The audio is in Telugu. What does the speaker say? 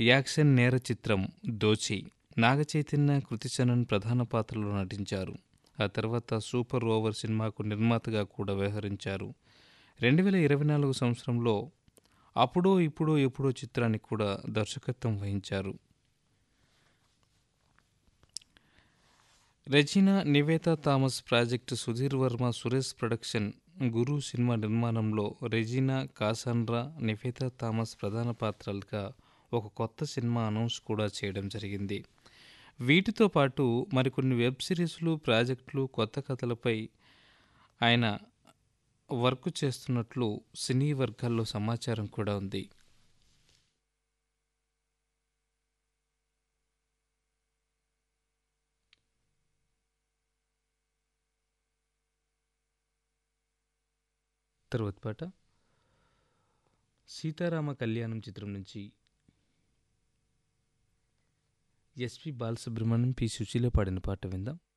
యాక్షన్ నేర చిత్రం దోచి నాగచైతన్య కృతిచరణ్ ప్రధాన పాత్రలో నటించారు ఆ తర్వాత సూపర్ ఓవర్ సినిమాకు నిర్మాతగా కూడా వ్యవహరించారు రెండు వేల ఇరవై నాలుగు సంవత్సరంలో అప్పుడో ఇప్పుడో ఎప్పుడో చిత్రానికి కూడా దర్శకత్వం వహించారు Regina Nivetha Thomas project Sudheer Varma Suresh production గురు సినిమా నిర్మాణంలో రెజినా కాసాండ్రా నివేతా థామస్ ప్రధాన పాత్రలుగా ఒక కొత్త సినిమా అనౌన్స్ కూడా చేయడం జరిగింది వీటితో పాటు మరికొన్ని వెబ్ సిరీస్లు ప్రాజెక్టులు కొత్త కథలపై ఆయన వర్క్ చేస్తున్నట్లు సినీ వర్గాల్లో సమాచారం కూడా ఉంది తర్వాత పాట సీతారామ కళ్యాణం చిత్రం నుంచి ఎస్పి బాలసుబ్రహ్మణ్యం పి సుశీల పాడిన పాట విందాం